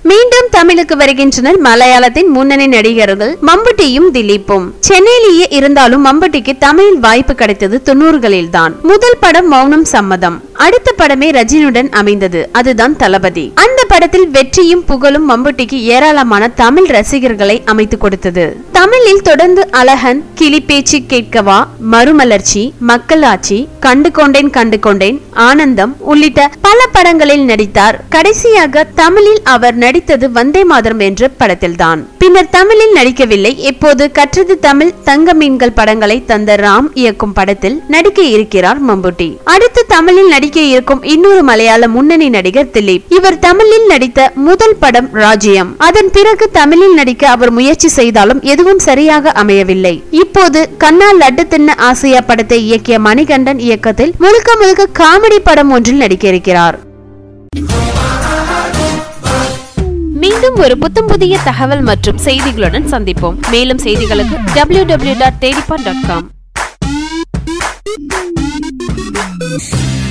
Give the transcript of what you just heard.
மீண்டும் தமிழுக்கு வருகின்றனர் மலையாளத்தின் முன்னணி நடிகர்கள் மம்புட்டியும் திலீப்பும் சென்னையிலேயே இருந்தாலும் மம்புட்டிக்கு தமிழில் வாய்ப்பு கிடைத்தது தொண்ணூறுகளில் தான் முதல் படம் மௌனம் சம்மதம் அடுத்த படமே ரஜினியுடன் அமைந்தது அதுதான் தளபதி அந்த படத்தில் வெற்றியும் புகழும் மம்புட்டிக்கு ஏராளமான தமிழ் ரசிகர்களை அமைத்து கொடுத்தது தமிழில் தொடர்ந்து அழகன் கிளி பேச்சு கேட்கவா மறுமலர்ச்சி மக்களாட்சி கண்டு கொண்டேன் கண்டு கொண்டேன் ஆனந்தம் உள்ளிட்ட பல படங்களில் நடித்தார் கடைசியாக தமிழில் அவர் நடித்தது வந்தே மாதரம் என்ற படத்தில்தான் பின்னர் தமிழில் நடிக்கவில்லை இப்போது கற்றது தமிழ் தங்க மீன்கள் படங்களை தந்த ராம் இயக்கும் படத்தில் நடிக்க இருக்கிறார் மம்புட்டி அடுத்து தமிழில் நடிக்க இருக்கும் இன்னொரு மலையாள முன்னணி நடிகர் திலீப் இவர் தமிழில் நடித்த முதல் படம் ராஜ்யம் அதன் பிறகு தமிழில் நடிக்க அவர் முயற்சி செய்தாலும் எதுவும் சரியாக அமையவில்லை இப்போது கண்ணா லட்டு தின்ன ஆசையா படத்தை இயக்கிய மணிகண்டன் இயக்கத்தில் முழுக்க முழுக்க காமெடி படம் ஒன்றில் நடிக்க இருக்கிறார் மீண்டும் ஒரு புத்தம் புதிய தகவல் மற்றும் செய்திகளுடன் சந்திப்போம் மேலும் செய்திகளுக்கு W W dot dot com